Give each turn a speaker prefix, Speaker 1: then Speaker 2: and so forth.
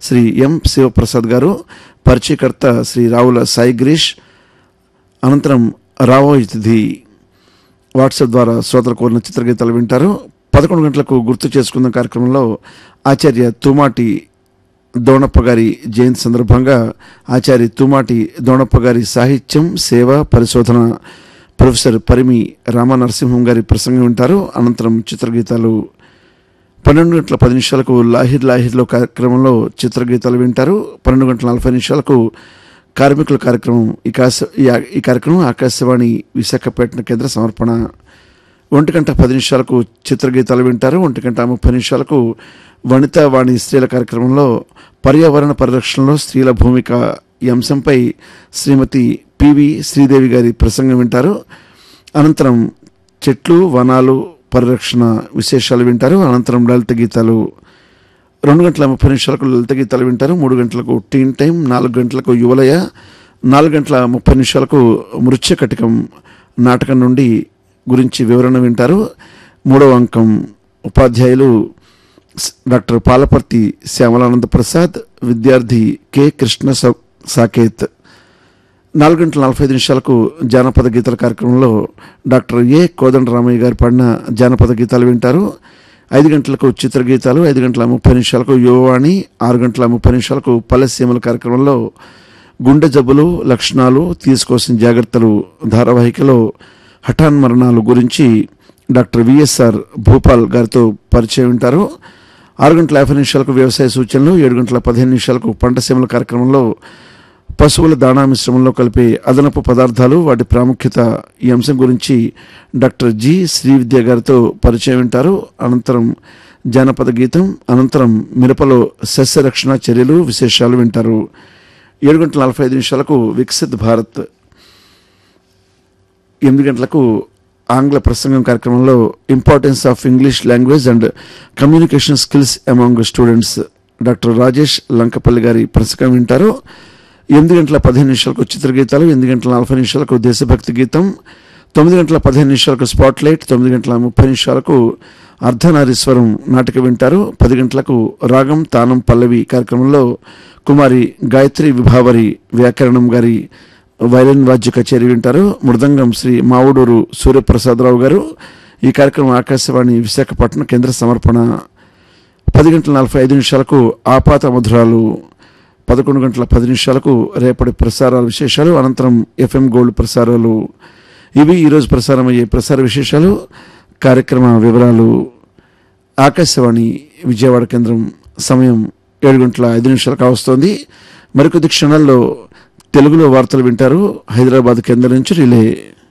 Speaker 1: శ్రీ ఎం శివప్రసాద్ గారు పరిచయకర్త శ్రీ రావుల సాయి గిరీష్ అనంతరం రావోయ్ తిథి వాట్సాప్ ద్వారా శ్రోతలు కోరిన చిత్రగీతాలు వింటారు పదకొండు గంటలకు గుర్తు చేసుకున్న కార్యక్రమంలో ఆచార్య తుమాటి దోణప్ప గారి జయంతి సందర్భంగా ఆచార్య తుమాటి దోణప్ప గారి సాహిత్యం సేవ పరిశోధన ప్రొఫెసర్ పరిమి రామ నరసింహం గారి ప్రసంగం వింటారు అనంతరం చిత్రగీతాలు పన్నెండు గంటల పది నిమిషాలకు లాహిర్ లాహిర్లో కార్యక్రమంలో చిత్రగీతాలు వింటారు పన్నెండు గంటల నలభై నిమిషాలకు కార్మికుల కార్యక్రమం ఈ కాస- ఈ ఆ- ఈ కార్యక్రమం ఆకాశవాణి విశాఖపట్నం కేంద్ర సమర్పణ ఒంటి గంట పది నిమిషాలకు చిత్రగీతాలు వింటారు ఒంటి గంట ముప్పై నిమిషాలకు వనితా వాణి స్త్రీల కార్యక్రమంలో పర్యావరణ పరిరక్షణలో స్త్రీల భూమిక ఈ అంశంపై శ్రీమతి పివి శ్రీదేవి గారి ప్రసంగం వింటారు అనంతరం చెట్లు వనాలు పరిరక్షణ విశేషాలు వింటారు అనంతరం లలిత గీతాలు రెండు గంటల ముప్పై నిమిషాలకు లలిత గీతాలు వింటారు మూడు గంటలకు టీన్ టైం నాలుగు గంటలకు యువలయ నాలుగు గంటల ముప్పై నిమిషాలకు మృత్య కటికం నాటకం నుండి గురించి వివరణ వింటారు మూడవ అంకం ఉపాధ్యాయులు స్- డాక్టర్ పాలపర్తి శ్యామలానంద ప్రసాద్ విద్యార్థి కె కృష్ణ స- సాకేత్ నాలుగు గంటల నలభై ఐదు నిమిషాలకు జానపద గీతాల కార్యక్రమంలో డాక్టర్ ఏ కోదండ రామయ్య గారు పాడిన జానపద గీతాలు వింటారు ఐదు గంటలకు చిత్రగీతాలు ఐదు గంటల ముప్పై నిమిషాలకు యువవాణి ఆరు గంటల ముప్పై నిమిషాలకు పల్లెసీమల కార్యక్రమంలో గుండె జబ్బులు లక్షణాలు తీసుకోవాల్సిన జాగ్రత్తలు ధారావాహికలో హఠాన్ మరణాలు గురించి డాక్టర్ విఎస్ఆర్ భూపాల్ గారితో పరిచయం వింటారు ఆరు గంటల యాభై నిమిషాలకు వ్యవసాయ సూచనలు ఏడు గంటల పదిహేను నిమిషాలకు పంట సీమల కార్యక్రమంలో పశువుల దాణా మిశ్రమంలో కలిపే అదనపు పదార్థాలు వాటి ప్రాముఖ్యత ఈ అంశం గురించి డాక్టర్ జి శ్రీవిద్య గారితో పరిచయం వింటారు అనంతరం జానపద గీతం అనంతరం మిరపలో సస్య రక్షణ చర్యలు విశేషాలు వింటారు ఏడు గంటల నలభై ఐదు నిమిషాలకు వికసిత్ భారత్ ఎనిమిది గంటలకు ఆంగ్ల ప్రసంగం కార్యక్రమంలో importance of English language and communication skills among students doctor Rajesh Lankapalli గారి ప్రసంగం వింటారు ఎనిమిది గంటల పదిహేను నిమిషాలకు చిత్రగీతాలు ఎనిమిది గంటల నలభై నిమిషాలకు దేశభక్తి గీతం తొమ్మిది గంటల పదిహేను నిమిషాలకు స్పాట్ లైట్ తొమ్మిది గంటల ముప్పై నిమిషాలకు అర్ధనారీశ్వరం నాటిక వింటారు పది గంటలకు రాగం తానం పల్లవి కార్యక్రమంలో కుమారి గాయత్రి విభావరి వ్యాకరణం గారి వైలిన్ వాద్య కచేరీ వింటారు మృదంగం శ్రీ మావుడూరు సూర్యప్రసాదరావు గారు ఈ కార్యక్రమం ఆకాశవాణి విశాఖపట్నం కేంద్ర సమర్పణ పది గంటల నలభై ఐదు నిమిషాలకు ఆపాత మధురాలు పదకొండు గంటల పది నిమిషాలకు రేపటి ప్రసారాల విశేషాలు అనంతరం ఎఫ్ఎం గోల్డ్ ప్రసారాలు ఇవి ఈరోజు ప్రసారమయ్యే ప్రసార విశేషాలు కార్యక్రమ వివరాలు ఆకాశవాణి విజయవాడ కేంద్రం సమయం ఏడు గంటల ఐదు నిమిషాలకు కావస్తోంది మరికొద్ది క్షణాల్లో తెలుగులో వార్తలు వింటారు హైదరాబాద్ కేంద్రం నుంచి రిలే